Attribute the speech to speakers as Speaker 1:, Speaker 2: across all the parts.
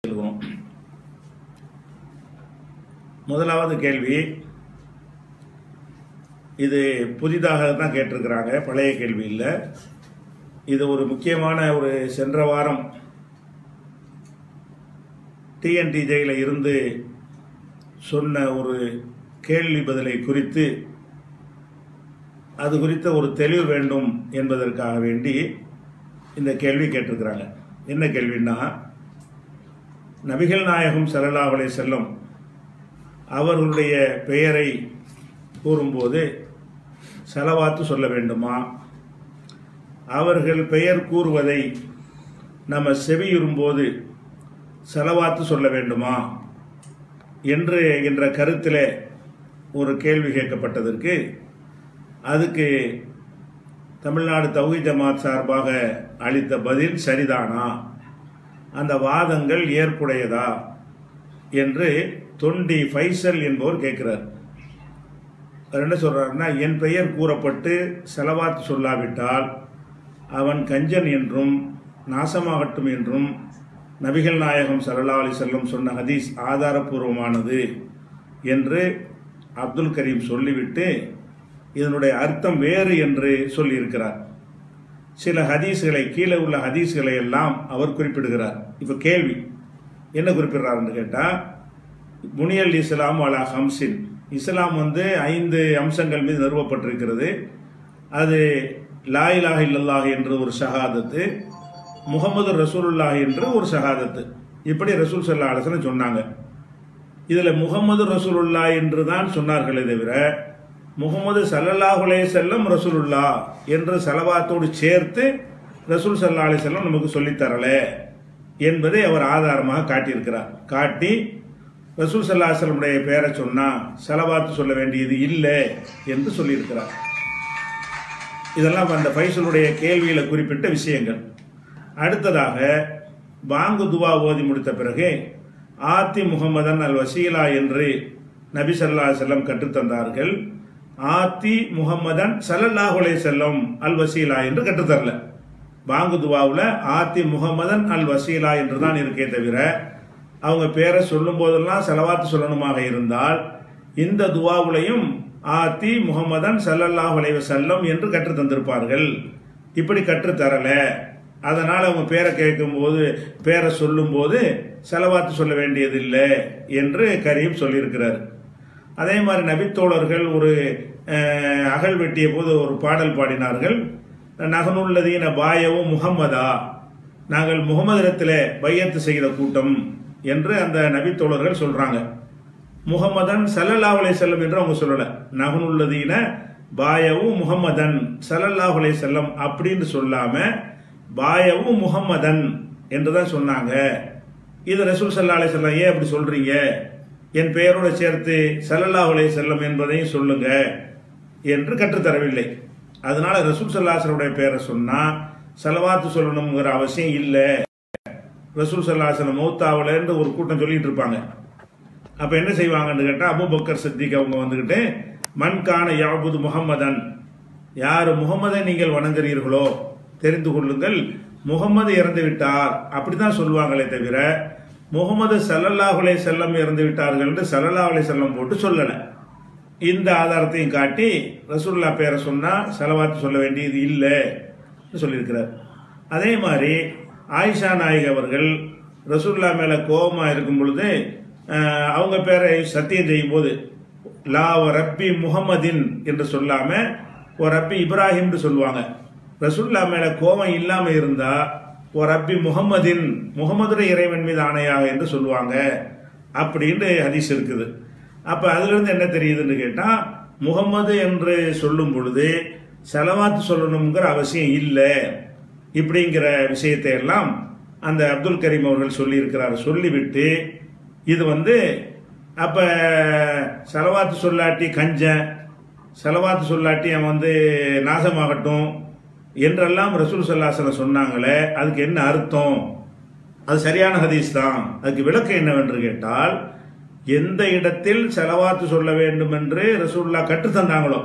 Speaker 1: இருக்கணும் முதலாவது கேள்வி இது புதிதாக தான் கேட்டிருக்கிறாங்க பழைய கேள்வி இல்லை இது ஒரு முக்கியமான ஒரு சென்ற வாரம் டிஎன்டிஜேயில் இருந்து சொன்ன ஒரு கேள்வி பதிலை குறித்து அது குறித்த ஒரு தெளிவு வேண்டும் என்பதற்காக வேண்டி இந்த கேள்வி கேட்டிருக்கிறாங்க என்ன கேள்வின்னா நபிகள் நாயகம் ஸல்லல்லாஹு அலைஹி செல்லம் அவர்களுடைய பெயரை கூறும்போது செலவாத்து சொல்ல வேண்டுமா அவர்கள் பெயர் கூறுவதை நம்ம செவியுறும்போது செலவாத்து சொல்ல வேண்டுமா என்று என்ற கருத்தில் ஒரு கேள்வி கேட்கப்பட்டதற்கு அதுக்கு தமிழ்நாடு தௌஹி ஜமாத் சார்பாக அளித்த பதில் சரிதானா அந்த வாதங்கள் ஏற்புடையதா என்று தொண்டி ஃபைசல் என்பவர் கேட்கிறார் அவர் என்ன சொல்றாருன்னா என் பெயர் கூறப்பட்டு செலவாத்து சொல்லாவிட்டால் அவன் கஞ்சன் என்றும் நாசமாகட்டும் என்றும் நபிகள் நாயகம் ஸல்லல்லாஹு அலைஹி வஸல்லம் சொன்ன ஹதீஸ் ஆதாரபூர்வமானது என்று அப்துல் கரீம் சொல்லிவிட்டு இதனுடைய அர்த்தம் வேறு என்று சொல்லியிருக்கிறார் சில ஹதீஸ்களை கீழே உள்ள ஹதீஸ்களை எல்லாம் அவர் குறிப்பிடுகிறார் இப்போ கேள்வி என்ன குறிப்பிடுறாருன்னு கேட்டால் முனியல் இஸ்லாம் அலா ஹம்சின் இஸ்லாம் வந்து ஐந்து அம்சங்கள் மீது நிறுவப்பட்டிருக்கிறது அது லா இலாஹ இல்லல்லாஹ் என்று ஒரு ஷஹாதத்து முகமது ரசூலுல்லாஹ் என்று ஒரு ஷஹாதத்து இப்படி ரசூல் சல்லா அலசன சொன்னாங்க இதில் முகமது ரசூலுல்லா என்று தான் சொன்னார்களே தவிர முகமது சல்லல்லாஹு அலைஹி செல்லம் ரசூலுல்லா என்று செலவாத்தோடு சேர்த்து ரசூல் சல்லா அலி செல்லம் நமக்கு சொல்லித்தரல என்பதை அவர் ஆதாரமாக காட்டியிருக்கிறார் காட்டி ரசூல் சல்லா செல்லமுடைய பெயரை சொன்னா செலவாத்து சொல்ல வேண்டியது இல்லை என்று சொல்லியிருக்கிறார் இதெல்லாம் அந்த ஃபைசலுடைய கேள்வியில குறிப்பிட்ட விஷயங்கள் அடுத்ததாக பாங்கு துவா ஓதி முடித்த பிறகு ஆத்தி முகமதன் அல் வசீலா என்று நபி சல்லா செல்லம் கற்றுத்தந்தார்கள் ஆத்தி முகமதன் சல்லல்லாஹு அலைஹி செல்லம் அல் வசீலா என்று கற்றுத்தரல பாங்கு துவாவில் ஆத்தி முகமதன் அல் வசீலா என்று தான் இருக்கே தவிர அவங்க பேரை சொல்லும் போதெல்லாம் செலவாத்து சொல்லணுமாக இருந்தால் இந்த துவாவுலையும் ஆத்தி முகமதன் சல்லல்லாஹு அலைஹி செல்லம் என்று கற்றுத் தந்திருப்பார்கள் இப்படி கற்றுத்தரல அதனால் அவங்க பேரை கேட்கும்போது பேரை சொல்லும்போது செலவாத்து சொல்ல வேண்டியதில்லை என்று கரீம் சொல்லியிருக்கிறார் அதே மாதிரி நபித்தோழர்கள் ஒரு அஹ், அகல் வெட்டிய போது ஒரு பாடல் பாடினார்கள் நகனுள்ளதீன பாயவும் முகம்மதா நாங்கள் முகமதிடத்தில் பையத்து செய்த கூட்டம் என்று அந்த நபித்தோழர்கள் சொல்றாங்க முகமதன் சல்லல்லாஹு அலைஹி செல்லம் என்று அவங்க சொல்லல நகனுள்ளதீன பாயவும் முகம்மதன் சல்லல்லாஹு அலைஹி செல்லம் அப்படின்னு சொல்லாம பாயவும் முகம்மதன் என்று தான் சொன்னாங்க இது ரசூல் சல்லா அலைஹி செல்லம் ஏன் அப்படி சொல்றீங்க என் பெயரோடு சேர்த்து சல்லல்லாஹு அலைஹி செல்லம் என்பதையும் சொல்லுங்க என்று கற்றுத்தரவில்லை அதனால ரசூல் சல்லாஹனுடைய பெயரை சொன்னா செலவாத்து சொல்லணுங்கிற அவசியம் இல்லை ரசூல் சல்லாஹலம் மௌத்தாவிலன்னு ஒரு கூட்டம் சொல்லிட்டு இருப்பாங்க அப்ப என்ன செய்வாங்கன்னு கேட்டா அபூபக்கர் சித்திக் அவங்க வந்துகிட்டு மண்கான யாபுது முகம்மதன் யார் முகமதை நீங்கள் வணங்குறீர்களோ தெரிந்து கொள்ளுங்கள் முகமது இறந்து விட்டார் அப்படிதான் சொல்லுவாங்களே தவிர முகமது சல்லல்லாஹு அலைஹி செல்லம் இறந்து விட்டார்கள் என்று சல்லல்லாஹு அலைஹி செல்லம் போட்டு சொல்லலை இந்த ஆதாரத்தையும் காட்டி ரசூல்லா பேரை சொன்னா செலவாத்து சொல்ல வேண்டியது இல்லை சொல்லியிருக்கிறார் அதே மாதிரி ஆயிஷா நாயக் அவர்கள் ரசூல்லா மேல கோபமா இருக்கும் பொழுது அஹ், அவங்க பேரை சத்தியம் செய்யும் போது லா வ ரப்பி முகமதின் என்று சொல்லாம ஓ ரப்பி இப்ராஹிம்னு சொல்லுவாங்க ரசூல்லா மேல கோபம் இல்லாம இருந்தா ஓ ரப்பி முகமதின் முகமதுடைய இறைவன் மீது ஆணையாக என்று சொல்லுவாங்க அப்படின்னு ஹதீஸ் இருக்குது அப்ப அதுல இருந்து என்ன தெரியுதுன்னு கேட்டா முகம்மது என்று சொல்லும் பொழுது செலவாத்து சொல்லணுங்கிற அவசியம் இல்லை இப்படிங்கிற விஷயத்தை எல்லாம் அந்த அப்துல் கரீம் அவர்கள் சொல்லியிருக்கிறார் சொல்லிவிட்டு இது வந்து அப்ப செலவாத்து சொல்லாட்டி கஞ்சன் செலவாத்து சொல்லாட்டி அவன் வந்து நாசமாகட்டும் என்றெல்லாம் ரசூல் சல்லாசலம் சொன்னாங்களே அதுக்கு என்ன அர்த்தம் அது சரியான ஹதீஸ் தான் அதுக்கு விளக்கம் என்னவென்று கேட்டால் எந்த இடத்தில் செலவாத்து சொல்ல வேண்டும் என்று ரசூல்லா கற்று தந்தாங்களோ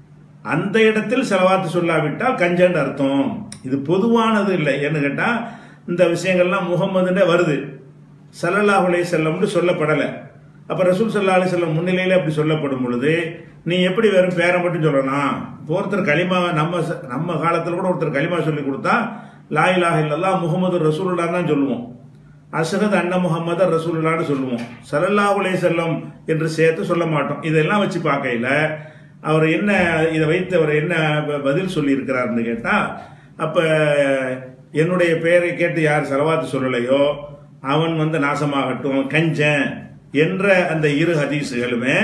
Speaker 1: அந்த இடத்தில் செலவாத்து சொல்லாவிட்டால் கஞ்சன்னு அர்த்தம் இது பொதுவானது இல்லை என்ன கேட்டா இந்த விஷயங்கள்லாம் முகம்மதுன்னே வருது சல்லல்லாஹு அலைஹி செல்லம்னு சொல்லப்படலை அப்ப ரசூல் சல்லா அலி செல்லம் முன்னிலையில அப்படி சொல்லப்படும் பொழுது நீ எப்படி வெறும் பேரை மட்டும் சொல்லலாம் இப்போ ஒருத்தர் களிமா நம்ம ச- நம்ம காலத்துல கூட ஒருத்தர் களிமா சொல்லி கொடுத்தா லா இலாஹ இல்லல்லாஹ் முகமது ரசூலுல்லாஹ் தான் சொல்லுவோம் அசகத் அண்ண முகமது ரசூலுல்லான்னு சொல்லுவோம் சல்லல்லாஹு அலைஹி செல்லம் என்று சேர்த்து சொல்ல மாட்டோம் இதெல்லாம் வச்சு பார்க்கையில அவர் என்ன இதை வைத்து அவர் என்ன ப- பதில் சொல்லி இருக்கிறாருன்னு கேட்டா அப்ப என்னுடைய பெயரை கேட்டு யார் செலவாத்து சொல்லலையோ அவன் வந்து நாசமாகட்டும் கஞ்சன் என்ற அந்த இரு ஹதீஸுகளுமே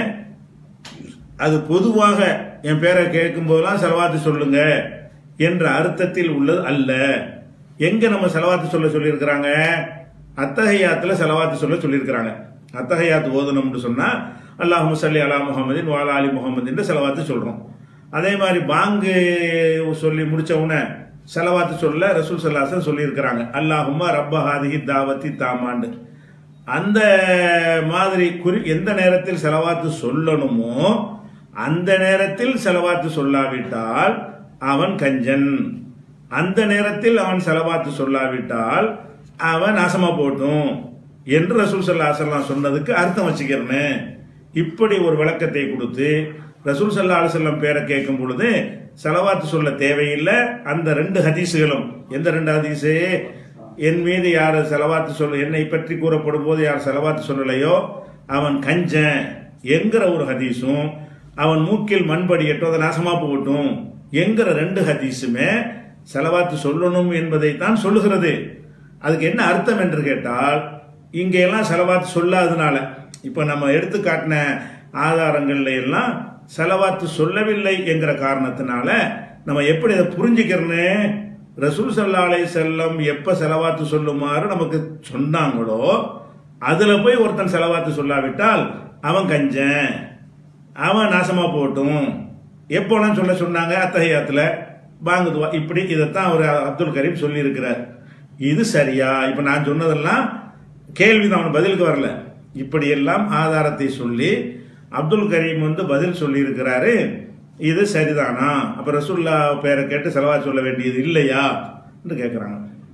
Speaker 1: அது பொதுவாக என் பேரை கேட்கும் போதெல்லாம் செலவாத்து சொல்லுங்க என்ற அர்த்தத்தில் உள்ளது அல்ல எங்க நம்ம செலவாத்து சொல்ல சொல்லியிருக்கிறாங்க அத்தகையாத்துல செலவாத்து சொல்ல சொல்லியிருக்கிறாங்க அத்தகையாத்து ஓதணும்னு சொன்னா அல்லாஹ் முசல்லி அலா முகமதின் வாலா அலி முகமதின் செலவாத்து சொல்றோம் அதே மாதிரி பாங்கு சொல்லி முடிச்ச உடனே செலவாத்து சொல்ல ரசூல் சல்லாசன் சொல்லியிருக்கிறாங்க அல்லாஹும்மா ரப்ப ஹாதிஹி தாவத்தி தாமாண்டு அந்த மாதிரி குறி எந்த நேரத்தில் செலவாத்து சொல்லணுமோ அந்த நேரத்தில் செலவாத்து சொல்லாவிட்டால் அவன் கஞ்சன் அந்த நேரத்தில் அவன் செலவாத்து சொல்லாவிட்டால் அவன் நாசமா போட்டும் என்று ரசூல் சல்லா அலுவலாம் சொன்னதுக்கு அர்த்தம் வச்சுக்கிறேன்னு இப்படி ஒரு விளக்கத்தை கொடுத்து ரசூல் சல்லா அலுவலம் பேரை கேட்கும் பொழுது செலவாத்து சொல்ல தேவையில்லை அந்த ரெண்டு ஹதீஸுகளும் எந்த ரெண்டு ஹதீஸு என் மீது யார் செலவாத்து சொல்ல என்னை பற்றி கூறப்படும் போது யார் செலவாத்து சொல்லலையோ அவன் கஞ்சன் என்கிற ஒரு ஹதீஸும் அவன் மூக்கில் மண்படியட்டும் அதை நாசமா போகட்டும் என்கிற ரெண்டு ஹதீஸுமே செலவாத்து சொல்லணும் என்பதை தான் சொல்லுகிறது அதுக்கு என்ன அர்த்தம் என்று கேட்டால் இங்க எல்லாம் செலவாத்து சொல்லாதனால இப்ப நம்ம எடுத்து காட்டின ஆதாரங்கள்ல எல்லாம் செலவாத்து சொல்லவில்லை என்கிற காரணத்தினால நம்ம எப்படி அதை புரிஞ்சுக்கிறோன்னு ரசூல் சல்லா அலை செல்லம் எப்ப செலவாத்து சொல்லுமாறு நமக்கு சொன்னாங்களோ அதுல போய் ஒருத்தன் செலவாத்து சொல்லாவிட்டால் அவன் கஞ்சன் அவன் நாசமா போட்டும் எப்போலாம் சொல்ல சொன்னாங்க அத்தகையாத்துல பாங்குதுவா இப்படி இதைத்தான் அவர் அப்துல் கரீம் சொல்லி இருக்கிறார் இது சரியா இப்ப நான் சொன்னதெல்லாம் கேள்விதான் அவன் பதிலுக்கு வரல இப்படியெல்லாம் ஆதாரத்தை சொல்லி அப்துல் கரீம் வந்து பதில் சொல்லி இருக்கிறாரு இது சரிதானா அப்ப ரசூல்லா பேரை கேட்டு செலவா சொல்ல வேண்டியது இல்லையா என்று கேட்கிறாங்க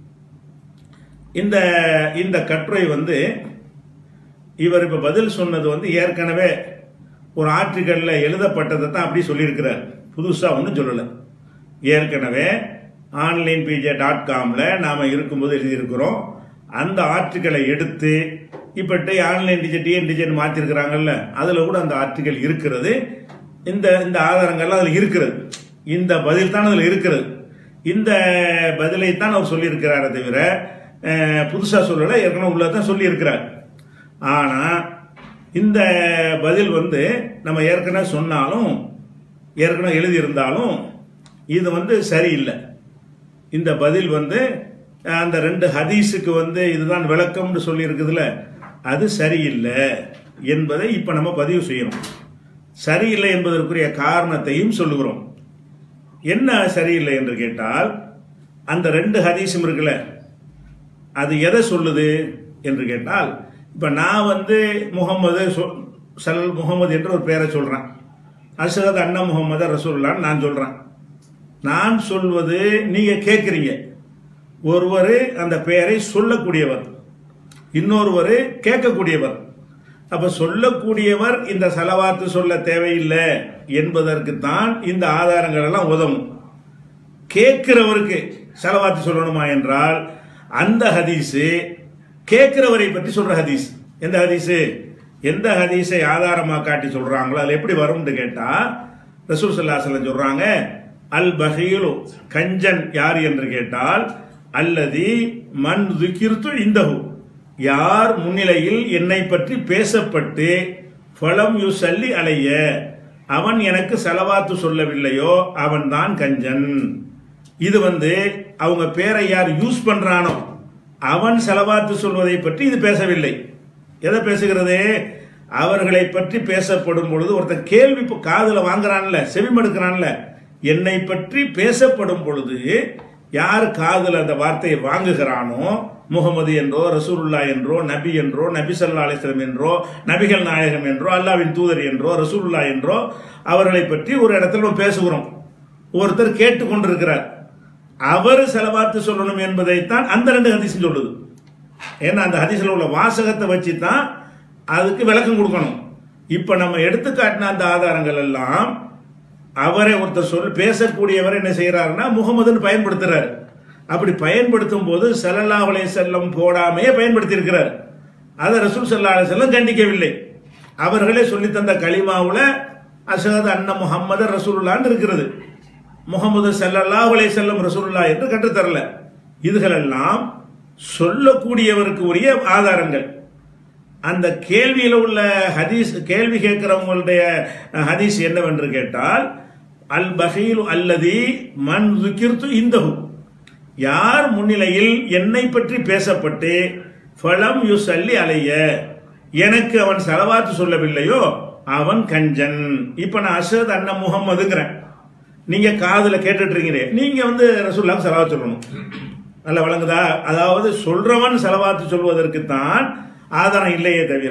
Speaker 1: இந்த இந்த கட்டுரை வந்து இவர் இப்ப பதில் சொன்னது வந்து ஏற்கனவே ஒரு ஆர்டிக்கல்ல எழுதப்பட்டதை தான் அப்படி சொல்லியிருக்கிறார் புதுசா ஒன்றும் சொல்லலை ஏற்கனவே ஆன்லைன் பிஜே டாட் காம்ல நாம இருக்கும்போது எழுதியிருக்கிறோம் அந்த ஆர்டிக்கலை எடுத்து இப்ப ஆன்லைன் டிஜே டிஎன் டிஜேன்னு மாத்திருக்கிறாங்கல்ல அதுல கூட அந்த ஆர்டிக்கல் இருக்கிறது இந்த இந்த ஆதாரங்கள்லாம் அதுல இருக்கிறது இந்த பதில் தான் அதுல இருக்கிறது இந்த பதிலை தான் அவர் சொல்லியிருக்கிறாரே தவிர அஹ், புதுசா சொல்லல ஏற்கனவே உள்ளதான் சொல்லியிருக்கிறார் ஆனா இந்த பதில் வந்து நம்ம ஏற்கனவே சொன்னாலும் ஏற்கனவே எழுதியிருந்தாலும் இது வந்து சரியில்லை இந்த பதில் வந்து அஹ், அந்த ரெண்டு ஹதீஸுக்கு வந்து இதுதான் விளக்கம்னு சொல்லி இருக்குதுல அது சரியில்லை என்பதை இப்ப நம்ம பதிவு செய்யணும் சரியில்லை என்பதற்குரிய காரணத்தையும் சொல்லுகிறோம் என்ன சரியில்லை என்று கேட்டால் அந்த ரெண்டு ஹதீஸும் இருக்குல்ல அது எதை சொல்லுது என்று கேட்டால் இப்ப நான் வந்து முகமது சொ- சல் முகமது என்று ஒரு பேரை சொல்றேன் அசரத் அண்ணா முகமது ரசூல்லான்னு நான் சொல்றேன் நான் சொல்வது நீங்க கேட்குறீங்க ஒருவர் அந்த பெயரை சொல்லக்கூடியவர் இன்னொருவர் கேட்கக்கூடியவர் அப்ப சொல்லக்கூடியவர் இந்த செலவாத்து சொல்ல தேவையில்லை என்பதற்கு தான் இந்த ஆதாரங்கள் எல்லாம் உதவும் கேட்கிறவருக்கு செலவாத்து சொல்லணுமா என்றால் அந்த ஹதீஸு கேட்கிறவரை பற்றி சொல்ற ஹதீஸ் எந்த ஹதீஸு எந்த ஹதீஸை ஆதாரமா காட்டி சொல்றாங்களோ அது எப்படி வரும்னு கேட்டா ரசூல் ஸல்லல்லாஹு அலைஹி வஸல்லம் சொல்றாங்க அல் பஹீலு கஞ்சன் யார் என்று கேட்டால் அல்லதி மன் துக்கிர்த்து இந்தஹு யார் முன்னிலையில் என்னை பற்றி பேசப்பட்டு ஃபலம் யு சல்லி அலைய அவன் எனக்கு செலவாத்து சொல்லவில்லையோ அவன் தான் கஞ்சன் இது வந்து அவங்க பேரை யார் யூஸ் பண்றானோ அவன் செலவாத்து சொல்வதை பற்றி இது பேசவில்லை எதை பேசுகிறது அவர்களை பற்றி பேசப்படும் பொழுது ஒருத்தன் கேள்வி இப்ப காதுல வாங்குறான்ல செவிமடுக்கிறான்ல என்னை பற்றி பேசப்படும் பொழுது யார் காதுல அந்த வார்த்தையை வாங்குகிறானோ முகமது என்றோ ரசூலுல்லா என்றோ நபி என்றோ நபி சல்லா அலிஸ்லம் என்றோ நபிகள் நாயகம் என்றோ அல்லாவின் தூதர் என்றோ ரசூலுல்லா என்றோ அவர்களை பற்றி ஒரு இடத்துல நம்ம பேசுகிறோம் ஒருத்தர் கேட்டுக்கொண்டிருக்கிறார் அவர் செலவாத்து சொல்லணும் என்பதைத்தான் அந்த ரெண்டு ஹதீஸும் சொல்லுது ஏன்னா அந்த ஹதீஸ்ல உள்ள வாசகத்தை வச்சு தான் அதுக்கு விளக்கம் கொடுக்கணும் இப்ப நம்ம எடுத்து காட்டின அந்த ஆதாரங்கள் எல்லாம் அவரை ஒருத்தர் சொல் பேசக்கூடியவர் என்ன செய்யறாருன்னா முகமதுன்னு பயன்படுத்துறாரு அப்படி பயன்படுத்தும் போது சல்லல்லா அலைஹி செல்லம் போடாமையே பயன்படுத்தி இருக்கிறார் அதை ரசூல் சல்லா அலைஹி செல்லம் கண்டிக்கவில்லை அவர்களே சொல்லி தந்த களிமாவுல அஷஹது அன்ன முஹம்மது ரசூலுல்லான்னு இருக்கிறது முகமது ஸல்லல்லாஹு அலைஹி செல்லம் ரசூலுல்லா என்று கற்றுத்தரல இதுகளெல்லாம் சொல்லக்கூடியவருக்கு உரிய ஆதாரங்கள் அந்த கேள்வியில் உள்ள ஹதீஸ் கேள்வி கேட்கிறவங்களுடைய ஹதீஸ் என்னவென்று கேட்டால் அல் பஹீல் அல்லதி மன் துக்கிர்த்து இந்தஹு யார் முன்னிலையில் என்னை பற்றி பேசப்பட்டு ஃபலம் யுசல்லி அலைய எனக்கு அவன் செலவாத்து சொல்லவில்லையோ அவன் கஞ்சன் இப்ப நான் அஷத் அண்ண முகம்மதுங்கிறேன் நீங்க காதுல கேட்டுட்டு இருக்கீங்க நீங்க வந்து ரசூல்லாம் செலவாத்து சொல்லணும் நல்ல வழங்குதா அதாவது சொல்றவன் செலவாத்து சொல்வதற்கு தான் ஆதாரம் இல்லையே தவிர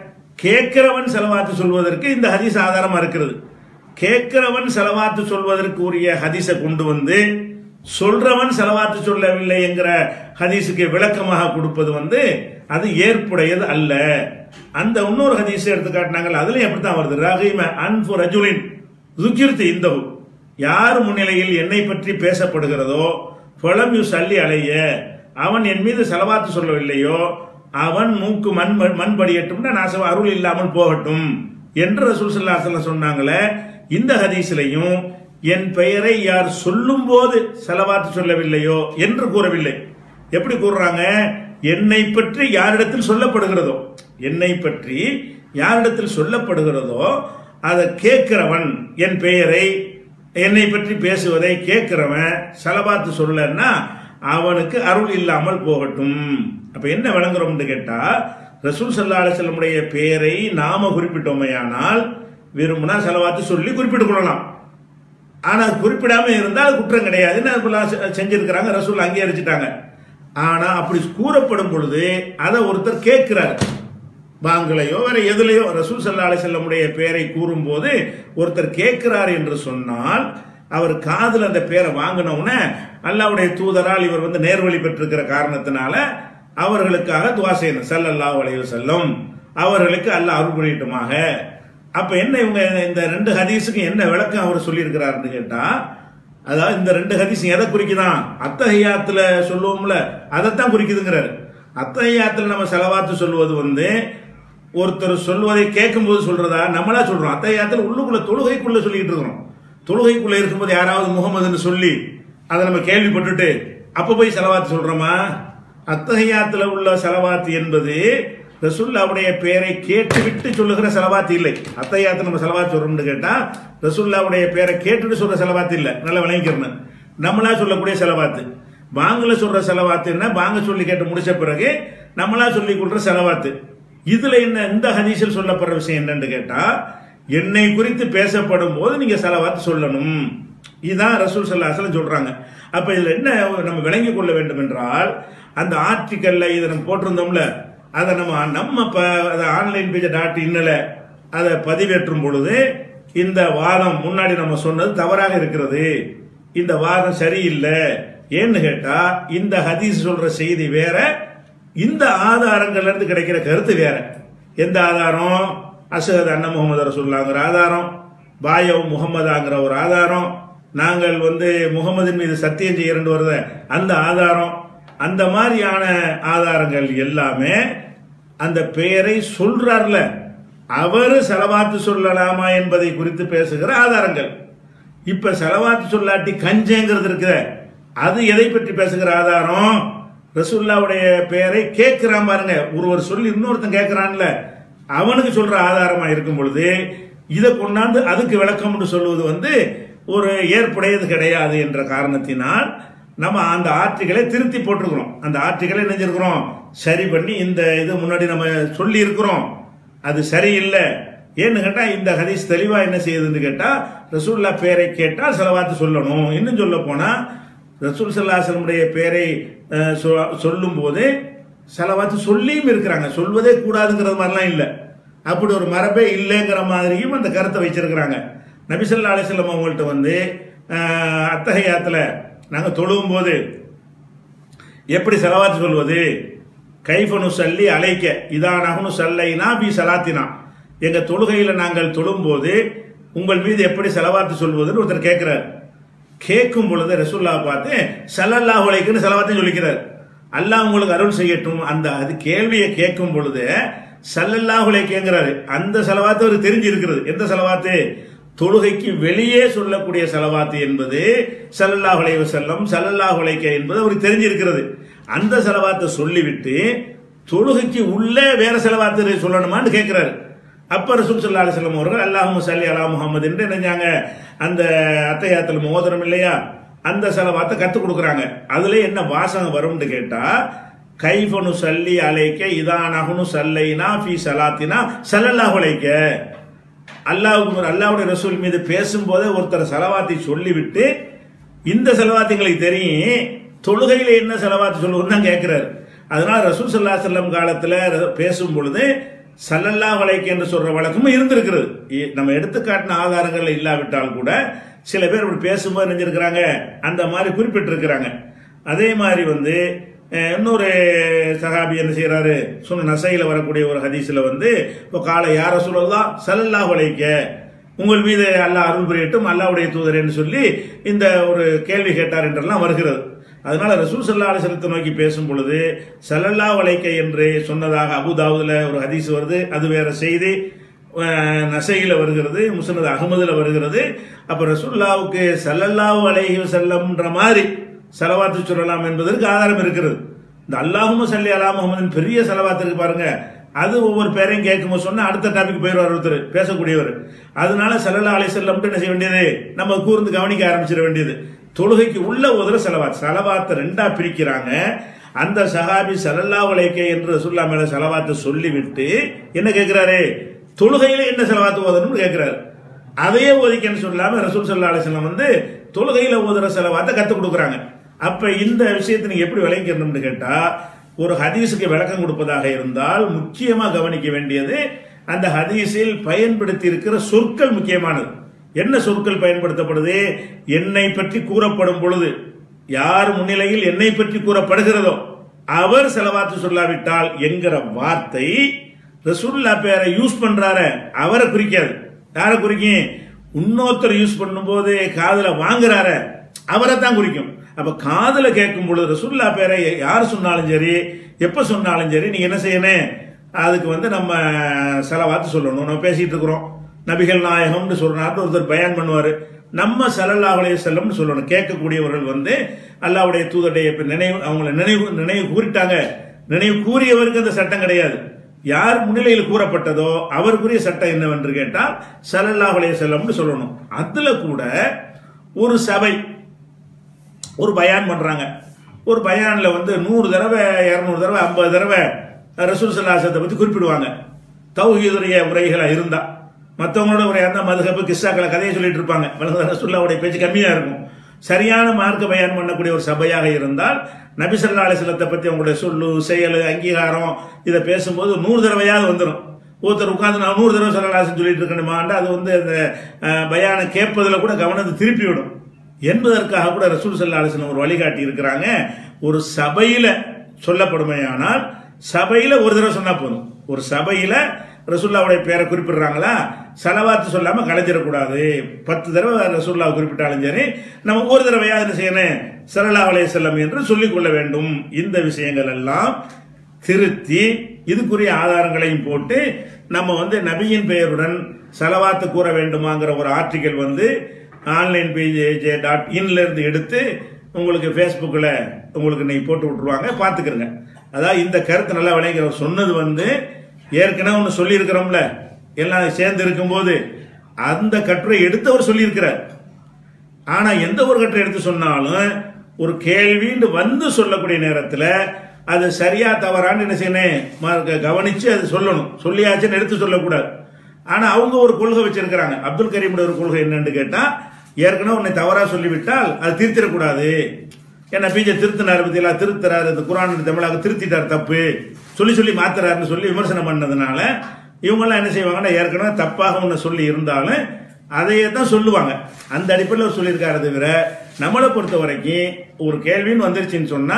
Speaker 1: கேட்கிறவன் செலவாத்து சொல்வதற்கு இந்த ஹதீஸ் ஆதாரமா இருக்கிறது கேட்கிறவன் செலவாத்து சொல்வதற்கு உரிய ஹதீஸை கொண்டு வந்து சொல்றவன் செலவாத்து சொல்லவில்லை என்கிற ஹதீஸுக்கு விளக்கமாக கொடுப்பது வந்து அது ஏற்புடையது அல்ல அந்த இன்னொரு ஹதீஸ் எடுத்து காட்டினாங்கல்ல அதுலயும் அப்படித்தான் வருது ரஹீம அன்பு ரஜுலின் துக்கிர்த்து இந்தவு யார் முன்னிலையில் என்னை பற்றி பேசப்படுகிறதோ ஃபலம் யூ சல்லி அலைய அவன் என் மீது செலவாத்து சொல்லவில்லையோ அவன் மூக்கு மண் மண் படியட்டும்னா நாசம் அருள் இல்லாமல் போகட்டும் என்று ரசூல் ஸல்லல்லாஹு அலைஹி வஸல்லம் சொன்னாங்களே இந்த ஹதீஸ்லையும் என் பெயரை யார் சொல்லும் போது செலவாத்து சொல்லவில்லையோ என்று கூறவில்லை எப்படி கூறுறாங்க என்னை பற்றி யாரிடத்தில் சொல்லப்படுகிறதோ என்னை பற்றி யாரிடத்தில் சொல்லப்படுகிறதோ அதை கேட்கிறவன் என் பெயரை என்னை பற்றி பேசுவதை கேட்கிறவன் செலவாத்து சொல்லன்னா அவனுக்கு அருள் இல்லாமல் போகட்டும் அப்ப என்ன விளங்குறோம்னு கேட்டா ரசூல் சல்லா அலிசல்லமுடைய பெயரை நாம குறிப்பிட்டோமையானால் விரும்பினா செலவாத்து சொல்லி குறிப்பிட்டுக் கொள்ளலாம் ஆனா குறிப்பிடாம இருந்தால் குற்றம் கிடையாதுன்னு அதுக்குள்ள செ- செஞ்சிருக்கிறாங்க ரசூல் அங்கீகரிச்சுட்டாங்க ஆனா அப்படி கூறப்படும் பொழுது அதை ஒருத்தர் கேட்கிறார் பாங்களையோ வேற எதுலையோ ரசூல் சல்லா அலிசல்லமுடைய பெயரை கூறும்போது ஒருத்தர் கேட்கிறார் என்று சொன்னால் அவர் காதுல அந்த பேரை வாங்கின உடனே அல்லாவுடைய தூதரால் இவர் வந்து நேர்வழி பெற்றிருக்கிற காரணத்தினால அவர்களுக்காக துவா செய்யணும் ஸல்லல்லாஹு அலைஹி வஸல்லம் அவர்களுக்கு அல்லாஹ் அருள் புரியட்டுமாக அப்ப என்ன இவங்க இந்த ரெண்டு ஹதீஸுக்கு என்ன விளக்கம் அவர் சொல்லியிருக்கிறாருன்னு கேட்டா அதாவது இந்த ரெண்டு ஹதீஸ் எதை குறிக்குதான் அத்தஹியாத்துல சொல்லுவோம்ல அதைத்தான் குறிக்குதுங்கிறாரு அத்தஹியாத்துல நம்ம செலவாத்து சொல்லுவது வந்து ஒருத்தர் சொல்வதை கேட்கும்போது சொல்றதா நம்மளா சொல்றோம் அத்தஹியாத்துல உள்ளுக்குள்ள தொழுகைக்குள்ள சொல்லிட்டு இருக்கிறோம் தொழுகைக்குள்ள இருக்கும்போது யாராவது முகமதுன்னு சொல்லி அதை நம்ம கேள்விப்பட்டுட்டு அப்ப போய் செலவாத்து சொல்றோமா அத்தஹியாத்துல உள்ள செலவாத்து என்பது ரசுல்லாவுடைய பெயரை கேட்டுவிட்டு சொல்லுகிற செலவாத்து இல்லை அத்தையாத்து நம்ம செலவாத்து சொல்றோம்னு கேட்டா ரசுல்லாவுடைய பெயரை கேட்டுட்டு சொல்ற செலவாத்து இல்லை நல்லா விளங்கிக்கிறேன் நம்மளா சொல்லக்கூடிய செலவாத்து பாங்கல சொல்ற செலவாத்து என்ன பாங்க சொல்லி கேட்டு முடிச்ச பிறகு நம்மளா சொல்லி கொள்ற செலவாத்து இதுல என்ன இந்த ஹதீஸில் சொல்லப்படுற விஷயம் என்னன்னு கேட்டா என்னை குறித்து பேசப்படும் போது நீங்க செலவாத்து சொல்லணும் இதுதான் ரசூல் சல்லாஹலம் சொல்றாங்க அப்ப இதுல என்ன நம்ம விளங்கிக் கொள்ள வேண்டும் என்றால் அந்த ஆர்டிக்கல்ல இதை நம்ம போட்டிருந்தோம்ல அதை நம்ம நம்ம ப அதை ஆன்லைன் பேஜ் டாட் இன்னல அதை பதிவேற்றும் பொழுது இந்த வாதம் முன்னாடி நம்ம சொன்னது தவறாக இருக்கிறது இந்த வாதம் சரியில்லை ஏன்னு கேட்டா இந்த ஹதீஸ் சொல்ற செய்தி வேற இந்த ஆதாரங்கள்ல இருந்து கிடைக்கிற கருத்து வேற எந்த ஆதாரம் அசகத் அண்ணன் முகமது ரசூல்லாங்கிற ஆதாரம் பாயவ் முகமதாங்கிற ஒரு ஆதாரம் நாங்கள் வந்து முகமதின் மீது சத்தியம் செய்யறேன்னு வருத அந்த ஆதாரம் அந்த மாதிரியான ஆதாரங்கள் எல்லாமே அந்த பெயரை சொல்றார்ல அவர் செலவாத்து சொல்லலாமா என்பதை குறித்து பேசுகிற ஆதாரங்கள் இப்ப செலவாத்து சொல்லாட்டி கஞ்சங்கிறது இருக்குத அது எதை பற்றி பேசுகிற ஆதாரம் ரசூல்லாவுடைய பெயரை கேட்கிறான் பாருங்க ஒருவர் சொல்லி இன்னொருத்தன் கேட்கிறான்ல அவனுக்கு சொல்ற ஆதாரமா இருக்கும் பொழுது இதை கொண்டாந்து அதுக்கு விளக்கம்னு சொல்லுவது வந்து ஒரு ஏற்புடையது கிடையாது என்ற காரணத்தினால் நம்ம அந்த ஆர்டிகளை திருத்தி போட்டிருக்கிறோம் அந்த ஆர்டிகளை நினைஞ்சிருக்கிறோம் சரி பண்ணி இந்த இது முன்னாடி நம்ம சொல்லி இருக்கிறோம் அது சரியில்லை ஏன்னு கேட்டா இந்த ஹதீஸ் தெளிவா என்ன செய்யுதுன்னு கேட்டா ரசூல்லா பேரை கேட்டால் செலவாத்து சொல்லணும் இன்னும் சொல்ல போனா ரசூல் சல்லாசலமுடைய பேரை அஹ், சொ- சொல்லும் போது செலவாத்து சொல்லியும் இருக்கிறாங்க சொல்வதே கூடாதுங்கிறது மாதிரிலாம் இல்லை அப்படி ஒரு மரபே இல்லைங்கிற மாதிரியும் அந்த கருத்தை வச்சிருக்கிறாங்க நபிசல்லா அலிஸ்லாம் அவங்கள்ட்ட வந்து அஹ், அத்தகையாத்துல நாங்கள் தொழுவும் போது எப்படி செலவாத்து சொல்வது கைஃபனு சல்லி அலைக்க இதானகுனு சல்லைனா பி சலாத்தினா எங்க தொழுகையில நாங்கள் தொழும்போது உங்கள் மீது எப்படி செலவாத்து சொல்வதுன்னு ஒருத்தர் கேட்கிறார் கேட்கும் பொழுது ரசூல்லா பார்த்து சல்லல்லாஹு அலைக்குன்னு செலவாத்தையும் சொல்லிக்கிறார் அல்லாஹ் உங்களுக்கு அருள் செய்யட்டும் அந்த அது கேள்வியை கேட்கும் பொழுது சல்லல்லாஹு அலைக்குங்கிறாரு அந்த செலவாத்து அவருக்கு தெரிஞ்சு இருக்கிறது எந்த செலவாத்து தொழுகைக்கு வெளியே சொல்லக்கூடிய செலவாத்து என்பது சல்லல்லாஹு அலைஹி வஸல்லம் சல்லல்லாஹு அலைக்க என்பது அவருக்கு தெரிஞ்சிருக்கிறது அந்த செலவாத்தை சொல்லிவிட்டு தொழுகைக்கு உள்ளே வேற செலவாத்து சொல்லணுமான்னு கேட்கிறாரு அப்ப ரசூல் சல்லா அலிஸ்லாம் அவர்கள் அல்லாஹு சல்லி அலா முகமது என்று நினைஞ்சாங்க அந்த அத்தையாத்தில் மோதிரம் இல்லையா அந்த செலவாத்தை கற்றுக் கொடுக்குறாங்க அதுல என்ன வாசகம் வரும்னு கேட்டா கைஃபனு சல்லி அலைக்க இதானகுனு சல்லைனா ஃபி சலாத்தினா சல்லல்லாஹு அலைக்க அல்லாஹ்வுக்கு அல்லாஹ்வுடைய ரசூல் மீது பேசும்போதே ஒருத்தர் செலவாத்தை சொல்லிவிட்டு இந்த செலவாத்து எங்களுக்கு தெரியும் தொழுகையில என்ன செலவாத்து சொல்லுவோம் தான் கேட்கிறாரு அதனால ரசூல் சல்லா செல்லம் காலத்துல ர- பேசும் பொழுது சல்லல்லா வலைக்கு என்று சொல்ற வழக்கமும் இருந்திருக்கிறது இ- நம்ம எடுத்து காட்டின ஆதாரங்கள் இல்லாவிட்டால் கூட சில பேர் இப்படி பேசும்போது நினைஞ்சிருக்கிறாங்க அந்த மாதிரி குறிப்பிட்டிருக்கிறாங்க அதே மாதிரி வந்து அஹ், இன்னொரு சஹாபி என்ன செய்யறாரு சொன்ன நசையில வரக்கூடிய ஒரு ஹதீஸ்ல வந்து இப்போ காலை யார சொல்லலாம் சல்லல்லா வலைக்க உங்கள் மீது அல்லாஹ் அருள் புரியட்டும் அல்லாஹ்வுடைய தூதரேன்னு சொல்லி இந்த ஒரு கேள்வி கேட்டார் என்றெல்லாம் வருகிறது அதனால ரசூல் சல்லா அலிசலத்தை நோக்கி பேசும் பொழுது சல்லல்லா வலைக்க என்று சொன்னதாக அபுதாவுதுல ஒரு ஹதீஸ் வருது அது வேற செய்தி அஹ், நசையில வருகிறது முஸ்னத் அகமதுல வருகிறது அப்ப ரசூல்லாவுக்கு சல்லல்லாஹு அலைஹி வஸல்லம்ன்ற மாதிரி செலவாத்து சொல்லலாம் என்பதற்கு ஆதாரம் இருக்கிறது இந்த அல்லாஹும சல்லி அலா முகமதின் பெரிய செலவாத்து இருக்கு பாருங்க அது ஒவ்வொரு பேரையும் கேட்கும்போது சொன்னா அடுத்த டாபிக் போயிடுவார் ஒருத்தர் பேசக்கூடியவர் அதனால சல்லல்லா அலை செல்லம்ட்டு என்ன செய்ய வேண்டியது நம்ம கூர்ந்து கவனிக்க ஆரம்பிச்சிட வேண்டியது தொழுகைக்கு உள்ள ஒரு செலவாத் செலவாத்தை ரெண்டா பிரிக்கிறாங்க அந்த சஹாபி சல்லல்லா உலைக்கே என்று ரசூல்லா மேல செலவாத்தை சொல்லிவிட்டு என்ன கேட்கிறாரு தொழுகையில என்ன செலவாத்து ஓதணும்னு கேட்கிறாரு அதையே ஓதிக்கன்னு சொல்லாம ரசூல் சல்லா அலிஸ்லாம் வந்து தொழுகையில ஓதுற செலவாத்தை கத்துக் கொடுக்குறாங்க அப்ப இந்த விஷயத்தை நீங்க எப்படி விளங்கிக்கணும்னு கேட்டா ஒரு ஹதீஸுக்கு விளக்கம் கொடுப்பதாக இருந்தால் முக்கியமா கவனிக்க வேண்டியது அந்த ஹதீஸில் பயன்படுத்தி இருக்கிற சொற்கள் முக்கியமானது என்ன சொற்கள் பயன்படுத்தப்படுது என்னை பற்றி கூறப்படும் பொழுது யார் முன்னிலையில் என்னை பற்றி கூறப்படுகிறதோ அவர் செலவாத்து சொல்லாவிட்டால் என்கிற வார்த்தை ரசூல்லா பேரை யூஸ் பண்றாரு அவரை குறிக்காது யாரை குறிக்கும் இன்னொருத்தர் யூஸ் பண்ணும்போது காதுல வாங்குறாரு அவரை தான் குறிக்கும் அப்ப காதுல கேட்கும் பொழுது ரசூல்லா பேரை யார் சொன்னாலும் சரி எப்ப சொன்னாலும் சரி நீங்க என்ன செய்யணும் அதுக்கு வந்து நம்ம செலவாத்து சொல்லணும் நம்ம பேசிட்டு இருக்கிறோம் நபிகள் நாயகம்னு சொல்றாரு ஒருத்தர் பயான் பண்ணுவாரு நம்ம சல்லல்லாஹு அலைஹி வஸல்லம்னு சொல்லணும் கேட்கக்கூடியவர்கள் வந்து அல்லாஹ்வுடைய தூதருடைய இப்ப நினைவு அவங்கள நினைவு நினைவு கூறிட்டாங்க நினைவு கூறியவருக்கு அந்த சட்டம் கிடையாது யார் முன்னிலையில் கூறப்பட்டதோ அவருக்குரிய சட்டம் என்னவென்று கேட்டால் சல்லல்லாஹு அலைஹி வஸல்லம்னு சொல்லணும் அதுல கூட ஒரு சபை ஒரு பயான் பண்றாங்க ஒரு பயான்ல வந்து நூறு தடவை இருநூறு தடவை ஐம்பது தடவை ரசூல் சல்லாசத்தை பத்தி குறிப்பிடுவாங்க தௌஹீதுடைய உரைகளா இருந்தா மற்றவங்களோட உரையா இருந்தா மதுகப்பு கிஸ்ஸாக்களை கதையை சொல்லிட்டு இருப்பாங்க வலது ரசூல்லாவுடைய பேச்சு கம்மியா இருக்கும் சரியான மார்க்க பயான் பண்ணக்கூடிய ஒரு சபையாக இருந்தால் நபி ஸல்லல்லாஹு அலைஹி வஸல்லத்தை பத்தி அவங்களுடைய சொல்லு செயல் அங்கீகாரம் இதை பேசும்போது நூறு தடவையாவது வந்துடும் ஒருத்தர் உட்கார்ந்து நான் நூறு தடவை சொல்லலாசன் சொல்லிட்டு இருக்கணுமாண்டா அது வந்து அந்த அஹ், பயானை கேட்பதில் கூட கவனத்தை திருப்பி விடும் என்பதற்காக கூட ரசூல் சல்லா அலிஸ்லாம் ஒரு வழிகாட்டி இருக்கிறாங்க ஒரு சபையில சொல்லப்படுமையானால் சபையில ஒரு தடவை சொன்னா போதும் ஒரு சபையில ரசூல்லாவுடைய பேரை குறிப்பிடுறாங்களா செலவாத்து சொல்லாம கலைஞ்சிடக்கூடாது பத்து தடவை ரசூல்லாவை குறிப்பிட்டாலும் சரி நம்ம ஒரு தடவையா என்ன செய்யணும் சல்லா அலைய செல்லம் என்று சொல்லிக் கொள்ள வேண்டும் இந்த விஷயங்கள் எல்லாம் திருத்தி இதுக்குரிய ஆதாரங்களையும் போட்டு நம்ம வந்து நபியின் பெயருடன் செலவாத்து கூற வேண்டுமாங்கிற ஒரு ஆர்டிக்கல் வந்து ஆன்லைன் பேஜ் டாட் இன்ல இருந்து எடுத்து உங்களுக்கு ஃபேஸ்புக்கில் உங்களுக்கு இன்னைக்கு போட்டு விட்டுருவாங்க பார்த்துக்கிறங்க அதாவது இந்த கருத்து நல்லா விளைங்கிற சொன்னது வந்து ஏற்கனவே ஒன்று சொல்லியிருக்கிறோம்ல எல்லாம் சேர்ந்து இருக்கும்போது அந்த கட்டுரை எடுத்தவர் சொல்லியிருக்கிறார் ஆனா எந்த ஒரு கட்டுரை எடுத்து சொன்னாலும் ஒரு கேள்வின்னு வந்து சொல்லக்கூடிய நேரத்துல அது சரியா தவறான்னு என்ன செய்யணும் ம- கவனிச்சு அது சொல்லணும் சொல்லியாச்சுன்னு எடுத்து சொல்லக்கூடாது ஆனா அவங்க ஒரு கொள்கை வச்சிருக்கிறாங்க அப்துல் கரீமுடைய ஒரு கொள்கை என்னன்னு கேட்டா ஏற்கனவே உன்னை தவறா சொல்லிவிட்டால் அது திருத்திடக்கூடாது ஏன்னா பிஜே திருத்தினார் பத்தியெல்லாம் திருத்துறாரு இந்த குரான் தமிழாக திருத்திட்டார் தப்பு சொல்லி சொல்லி மாத்துறாருன்னு சொல்லி விமர்சனம் பண்ணதுனால இவங்கெல்லாம் என்ன செய்வாங்கன்னா ஏற்கனவே தப்பாக ஒன்று சொல்லி இருந்தாலும் அதையே தான் சொல்லுவாங்க அந்த அடிப்படையில் சொல்லியிருக்காரு தவிர நம்மளை பொறுத்த வரைக்கும் ஒரு கேள்வின்னு வந்துருச்சுன்னு சொன்னா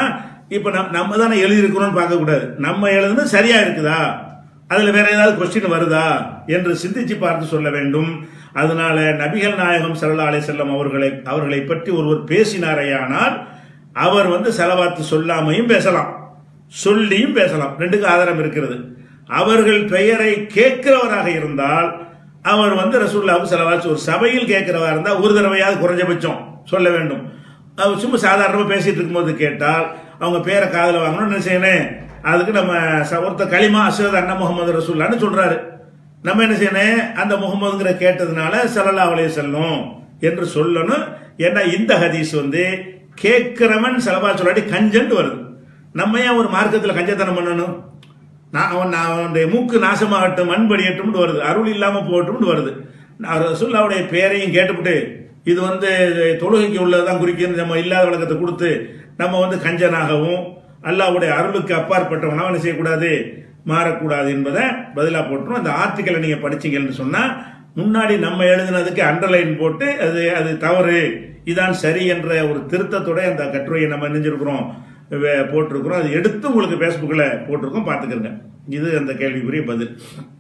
Speaker 1: இப்போ நம் நம்ம தானே எழுதியிருக்கிறோம்னு பார்க்கக்கூடாது நம்ம எழுதுனது சரியா இருக்குதா அதில் வேற ஏதாவது கொஸ்டின் வருதா என்று சிந்திச்சு பார்த்து சொல்ல வேண்டும் அதனால நபிகள் நாயகம் சல்லா அலை செல்லம் அவர்களை அவர்களை பற்றி ஒருவர் பேசினாரேயானால் அவர் வந்து செலவாத்து சொல்லாமையும் பேசலாம் சொல்லியும் பேசலாம் ரெண்டுக்கு ஆதாரம் இருக்கிறது அவர்கள் பெயரை கேட்கிறவராக இருந்தால் அவர் வந்து ரசூல்லாவுக்கு செலவாச்சு ஒரு சபையில் கேட்கிறவா இருந்தால் ஒரு தடவையாவது குறைஞ்சபட்சம் சொல்ல வேண்டும் அவர் சும்மா சாதாரணமாக பேசிட்டு இருக்கும்போது கேட்டால் அவங்க பேரை காதில் வாங்கணும் என்ன செய்யணும் அதுக்கு நம்ம ச- ஒருத்தர் களிமா அசரத் அண்ணா முகமது ரசூல்லான்னு சொல்றாரு நம்ம என்ன செய்யணும் அந்த முகமதுங்கிற கேட்டதுனால சல்லல்லா அலைஹி செல்லும் என்று சொல்லணும் ஏன்னா இந்த ஹதீஸ் வந்து கேட்கிறவன் செலவா சொல்லாட்டி கஞ்சன்ட்டு வருது நம்ம ஏன் ஒரு மார்க்கத்தில் கஞ்சத்தனம் பண்ணணும் நான் அவன் நான் அவனுடைய மூக்கு நாசமாகட்டும் மண் படியட்டும்னு வருது அருள் இல்லாமல் போகட்டும்னு வருது நான் ரசூல்லாவுடைய பேரையும் கேட்டுவிட்டு இது வந்து தொழுகைக்கு உள்ளதான் குறிக்கிறது நம்ம இல்லாத விளக்கத்தை கொடுத்து நம்ம வந்து கஞ்சனாகவும் அல்லாஹ்வுடைய அருளுக்கு அப்பாற்பட்டவனா என்ன செய்யக்கூடாது மாறக்கூடாது என்பதை பதிலாக போட்டுரும் அந்த ஆர்டிக்கலை நீங்கள் படிச்சீங்கன்னு சொன்னால் முன்னாடி நம்ம எழுதுனதுக்கு அண்டர்லைன் போட்டு அது அது தவறு இதான் சரி என்ற ஒரு திருத்தத்தோட அந்த கட்டுரையை நம்ம நினைஞ்சிருக்கிறோம் வே- போட்டிருக்கிறோம் அது எடுத்து உங்களுக்கு ஃபேஸ்புக்கில் போட்டிருக்கோம் பார்த்துக்கிறங்க இது அந்த கேள்விக்குரிய பதில்